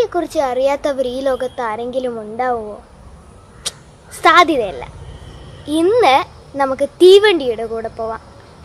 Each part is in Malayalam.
കുറിച്ച് അറിയാത്തവർ ഈ ലോകത്ത് ആരെങ്കിലും ഉണ്ടാവുമോ സാധ്യതയല്ല ഇന്ന് നമുക്ക് തീവണ്ടിയുടെ കൂടെ പോവാം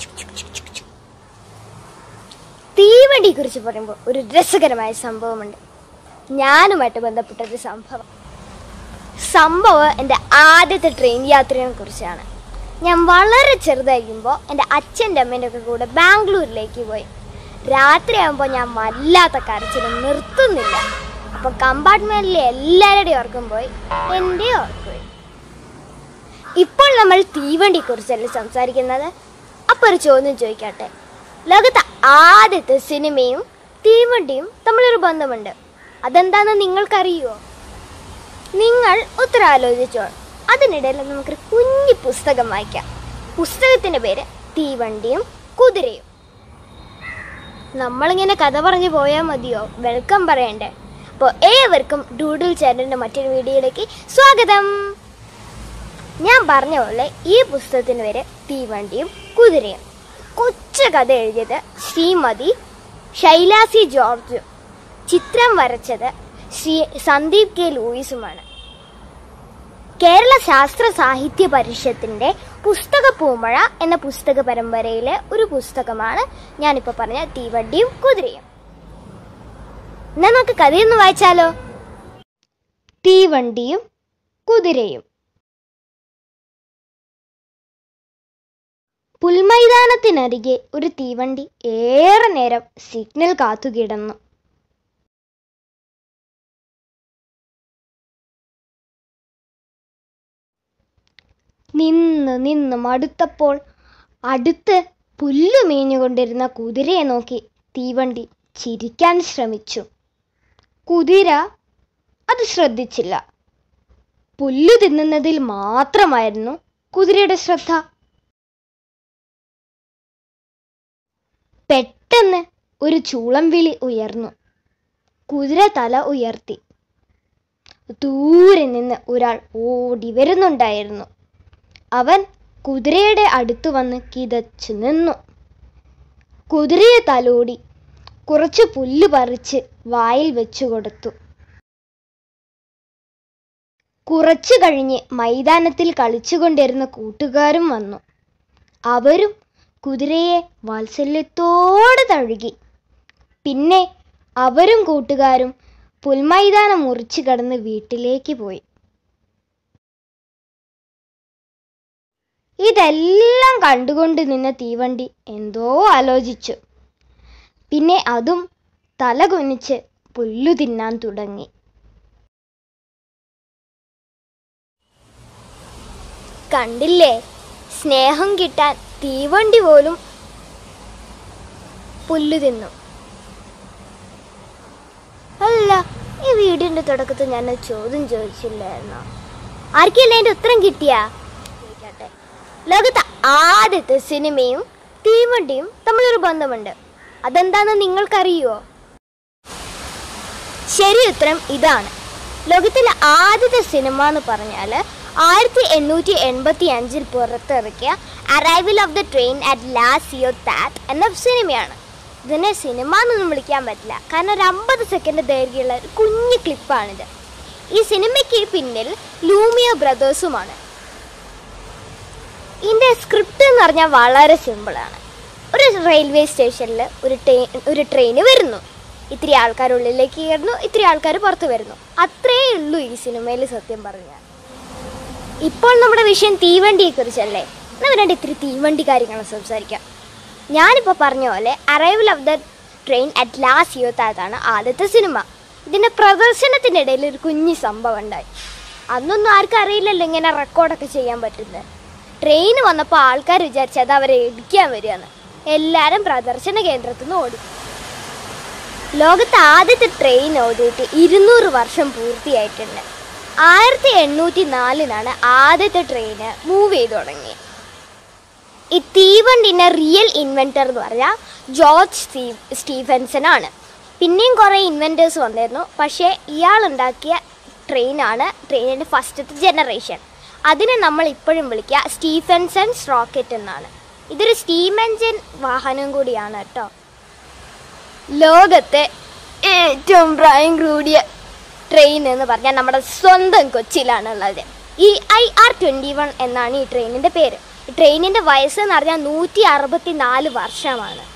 തീവണ്ടിയെ കുറിച്ച് പറയുമ്പോൾ ഒരു രസകരമായ സംഭവമുണ്ട് ഞാനുമായിട്ട് ബന്ധപ്പെട്ടൊരു സംഭവം സംഭവം എൻ്റെ ആദ്യത്തെ ട്രെയിൻ യാത്രയെ കുറിച്ചാണ് ഞാൻ വളരെ ചെറുതായിരിക്കുമ്പോൾ എൻ്റെ അച്ഛൻ്റെ അമ്മേൻ്റെ ഒക്കെ കൂടെ ബാംഗ്ലൂരിലേക്ക് പോയി രാത്രിയാകുമ്പോൾ ഞാൻ വല്ലാത്ത കരച്ചിൽ നിർത്തുന്നില്ല അപ്പോൾ കമ്പാർട്ട്മെൻറ്റിലെ എല്ലാവരുടെയും ഓർക്കും പോയി എൻ്റെ ഓർക്കും പോയി ഇപ്പോൾ നമ്മൾ തീവണ്ടിയെ കുറിച്ചല്ലേ സംസാരിക്കുന്നത് അപ്പോൾ ഒരു ചോദ്യം ചോദിക്കട്ടെ ലോകത്തെ ആദ്യത്തെ സിനിമയും തീവണ്ടിയും തമ്മിലൊരു ബന്ധമുണ്ട് അതെന്താണെന്ന് നിങ്ങൾക്കറിയുമോ നിങ്ങൾ ഉത്തരം ആലോചിച്ചോ അതിനിടയിൽ നമുക്കൊരു കുഞ്ഞു പുസ്തകം വായിക്കാം പുസ്തകത്തിന്റെ പേര് തീവണ്ടിയും കുതിരയും നമ്മളിങ്ങനെ കഥ പറഞ്ഞു പോയാൽ മതിയോ വെൽക്കം പറയണ്ടേ അപ്പോൾ ഏവർക്കും ഡൂഡിൽ ചാനലിൻ്റെ മറ്റൊരു വീഡിയോയിലേക്ക് സ്വാഗതം ഞാൻ പറഞ്ഞ പോലെ ഈ പുസ്തകത്തിന് പേര് തീവണ്ടിയും കുതിരയും കൊച്ചു കഥ എഴുതിയത് ശ്രീമതി ശൈലാസി ജോർജും ചിത്രം വരച്ചത് ശ്രീ സന്ദീപ് കെ ലൂയിസുമാണ് കേരള ശാസ്ത്ര സാഹിത്യ പരിഷത്തിന്റെ പുസ്തക പൂമഴ എന്ന പുസ്തക പരമ്പരയിലെ ഒരു പുസ്തകമാണ് ഞാനിപ്പോൾ പറഞ്ഞ തീവണ്ടിയും കുതിരയും എന്നാ നമുക്ക് കഥയൊന്ന് വായിച്ചാലോ തീവണ്ടിയും കുതിരയും പുൽമൈതാനത്തിനരികെ ഒരു തീവണ്ടി ഏറെ നേരം സിഗ്നൽ കാത്തുകിടന്നു നിന്ന് നിന്ന് മടുത്തപ്പോൾ അടുത്ത് പുല്ലു മേഞ്ഞുകൊണ്ടിരുന്ന കുതിരയെ നോക്കി തീവണ്ടി ചിരിക്കാൻ ശ്രമിച്ചു കുതിര അത് ശ്രദ്ധിച്ചില്ല പുല്ലു തിന്നുന്നതിൽ മാത്രമായിരുന്നു കുതിരയുടെ ശ്രദ്ധ പെട്ടെന്ന് ഒരു ചൂളം വിളി ഉയർന്നു കുതിര തല ഉയർത്തി ദൂരെ നിന്ന് ഒരാൾ ഓടി വരുന്നുണ്ടായിരുന്നു അവൻ കുതിരയുടെ അടുത്ത് വന്ന് കിതച്ചു നിന്നു കുതിരയെ തലോടി കുറച്ച് പുല്ല് പറിച്ച് വായിൽ വെച്ചു കൊടുത്തു കുറച്ചു കഴിഞ്ഞ് മൈതാനത്തിൽ കളിച്ചുകൊണ്ടിരുന്ന കൂട്ടുകാരും വന്നു അവരും കുതിരയെ വാത്സല്യത്തോടെ തഴുകി പിന്നെ അവരും കൂട്ടുകാരും പുൽമൈതാനം മുറിച്ചു കടന്ന് വീട്ടിലേക്ക് പോയി ഇതെല്ലാം കണ്ടുകൊണ്ട് നിന്ന തീവണ്ടി എന്തോ ആലോചിച്ചു പിന്നെ അതും തല കുനിച്ച് പുല്ലു തിന്നാൻ തുടങ്ങി കണ്ടില്ലേ സ്നേഹം കിട്ടാൻ തീവണ്ടി പോലും പുല്ലു തിന്നു അല്ല ഈ വീടിന്റെ തുടക്കത്തിൽ ഞാൻ ഒരു ചോദ്യം ചോദിച്ചില്ലായിരുന്നോ ആർക്കെല്ലാം അതിന്റെ ഉത്തരം കിട്ടിയാ ചോദിക്കട്ടെ ലോകത്തെ ആദ്യത്തെ സിനിമയും തീവണ്ടിയും തമ്മിലൊരു ബന്ധമുണ്ട് അതെന്താണെന്ന് നിങ്ങൾക്കറിയുമോ ശരി ഉത്തരം ഇതാണ് ലോകത്തിലെ ആദ്യത്തെ സിനിമ എന്ന് പറഞ്ഞാൽ ആയിരത്തി എണ്ണൂറ്റി എൺപത്തി അഞ്ചിൽ പുറത്തിറക്കിയ arrival of the train at ലാസ്റ്റ് യോ താറ്റ് എന്ന സിനിമയാണ് ഇതിനെ സിനിമ എന്നൊന്നും വിളിക്കാൻ പറ്റില്ല കാരണം ഒരു അമ്പത് സെക്കൻഡ് ദൈർഘ്യമുള്ള ഒരു കുഞ്ഞു ക്ലിപ്പാണിത് ഈ സിനിമയ്ക്ക് പിന്നിൽ ലൂമിയ ബ്രദേഴ്സുമാണ് ഇതിൻ്റെ സ്ക്രിപ്റ്റ് എന്ന് പറഞ്ഞാൽ വളരെ സിമ്പിളാണ് ഒരു റെയിൽവേ സ്റ്റേഷനിൽ ഒരു ട്രെയിൻ ഒരു ട്രെയിൻ വരുന്നു ഇത്തിരി ആൾക്കാർ ഉള്ളിലേക്ക് കയറുന്നു ഇത്തിരി ആൾക്കാർ പുറത്ത് വരുന്നു അത്രേ ഉള്ളൂ ഈ സിനിമയിൽ സത്യം പറഞ്ഞാൽ ഇപ്പോൾ നമ്മുടെ വിഷയം തീവണ്ടിയെ കുറിച്ചല്ലേ നമ്മൾ രണ്ട് ഇത്തിരി തീവണ്ടി കാര്യങ്ങൾ സംസാരിക്കാം ഞാനിപ്പോൾ പറഞ്ഞ പോലെ arrival of the train at ലാസ്റ്റ് യൂത്താണ് ആദ്യത്തെ സിനിമ ഇതിൻ്റെ പ്രദർശനത്തിനിടയിൽ ഒരു കുഞ്ഞു സംഭവം ഉണ്ടായി അന്നൊന്നും ആർക്കും അറിയില്ലല്ലോ ഇങ്ങനെ റെക്കോർഡൊക്കെ ചെയ്യാൻ പറ്റുന്നത് ട്രെയിൻ വന്നപ്പോൾ ആൾക്കാർ വിചാരിച്ചത് അവരെ ഇടിക്കാൻ വരികയാണ് എല്ലാവരും പ്രദർശന കേന്ദ്രത്തിൽ നിന്ന് ഓടി ലോകത്തെ ആദ്യത്തെ ട്രെയിൻ ഓടിയിട്ട് ഇരുന്നൂറ് വർഷം പൂർത്തിയായിട്ടുണ്ട് ആയിരത്തി എണ്ണൂറ്റി നാലിനാണ് ആദ്യത്തെ ട്രെയിന് മൂവ് ചെയ്ത് തുടങ്ങി ഈ തീവണ്ടിൻ്റെ റിയൽ ഇൻവെൻറ്റർ എന്ന് പറഞ്ഞാൽ ജോർജ് സ്റ്റീവ് സ്റ്റീഫൻസൺ ആണ് പിന്നെയും കുറേ ഇൻവെൻറ്റേഴ്സ് വന്നിരുന്നു പക്ഷേ ഇയാൾ ഉണ്ടാക്കിയ ട്രെയിനാണ് ട്രെയിനിൻ്റെ ഫസ്റ്റത്തെ ജനറേഷൻ അതിനെ നമ്മൾ ഇപ്പോഴും വിളിക്കുക സ്റ്റീഫൻസൺസ് റോക്കറ്റ് എന്നാണ് ഇതൊരു സ്റ്റീം എൻജിൻ വാഹനം കൂടിയാണ് കേട്ടോ ലോകത്തെ ഏറ്റവും പ്രായം കൂടിയ ട്രെയിൻ എന്ന് പറഞ്ഞാൽ നമ്മുടെ സ്വന്തം കൊച്ചിയിലാണ് ഉള്ളത് ഈ ഐ ആർ ട്വൻറ്റി വൺ എന്നാണ് ഈ ട്രെയിനിൻ്റെ പേര് ഈ ട്രെയിനിൻ്റെ വയസ്സ് എന്ന് പറഞ്ഞാൽ നൂറ്റി അറുപത്തി നാല് വർഷമാണ്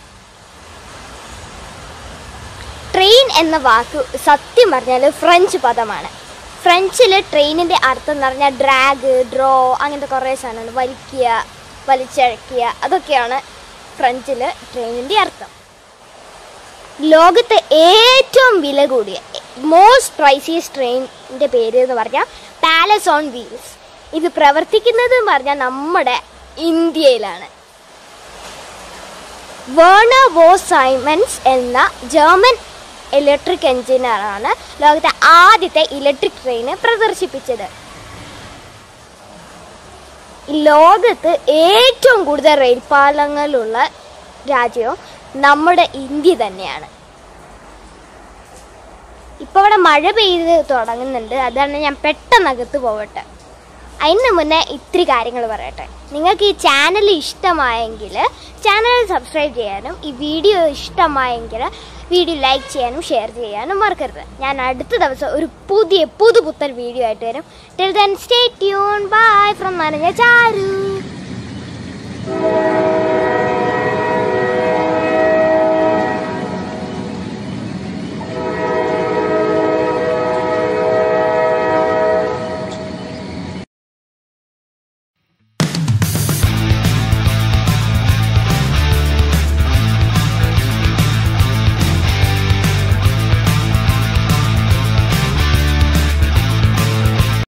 ട്രെയിൻ എന്ന വാക്ക് സത്യം പറഞ്ഞാൽ ഫ്രഞ്ച് പദമാണ് ഫ്രഞ്ചിൽ ട്രെയിനിൻ്റെ അർത്ഥം എന്ന് പറഞ്ഞാൽ ഡ്രാഗ് ഡ്രോ അങ്ങനത്തെ കുറേ സാധനമാണ് വലിക്കുക വലിച്ചഴക്കുക അതൊക്കെയാണ് ഫ്രഞ്ചിൽ ട്രെയിനിൻ്റെ അർത്ഥം ലോകത്തെ ഏറ്റവും വില കൂടിയ മോസ്റ്റ് പ്രൈസിയസ് ട്രെയിനിൻ്റെ പേര് എന്ന് പറഞ്ഞാൽ പാലസ് ഓൺ വീൽസ് ഇത് പ്രവർത്തിക്കുന്നത് എന്ന് പറഞ്ഞാൽ നമ്മുടെ ഇന്ത്യയിലാണ് വേർണർ വോ സൈമൻസ് എന്ന ജർമ്മൻ ഇലക്ട്രിക് എഞ്ചിനീയറാണ് ലോകത്തെ ആദ്യത്തെ ഇലക്ട്രിക് ട്രെയിന് പ്രദർശിപ്പിച്ചത് ഈ ലോകത്ത് ഏറ്റവും കൂടുതൽ റെയിൽ പാലങ്ങളുള്ള രാജ്യവും നമ്മുടെ ഇന്ത്യ തന്നെയാണ് ഇപ്പോൾ ഇവിടെ മഴ പെയ്ത് തുടങ്ങുന്നുണ്ട് അതാണ് ഞാൻ പെട്ടെന്ന് അകത്ത് പോകട്ടെ അതിന് മുന്നേ ഇത്തിരി കാര്യങ്ങൾ പറയട്ടെ നിങ്ങൾക്ക് ഈ ചാനൽ ഇഷ്ടമായെങ്കിൽ ചാനൽ സബ്സ്ക്രൈബ് ചെയ്യാനും ഈ വീഡിയോ ഇഷ്ടമായെങ്കിൽ വീഡിയോ ലൈക്ക് ചെയ്യാനും ഷെയർ ചെയ്യാനും മറക്കരുത് ഞാൻ അടുത്ത ദിവസം ഒരു പുതിയ പുതുപുത്തൻ വീഡിയോ ആയിട്ട് വരും till then stay tuned bye from നനഞ്ഞ ചാരു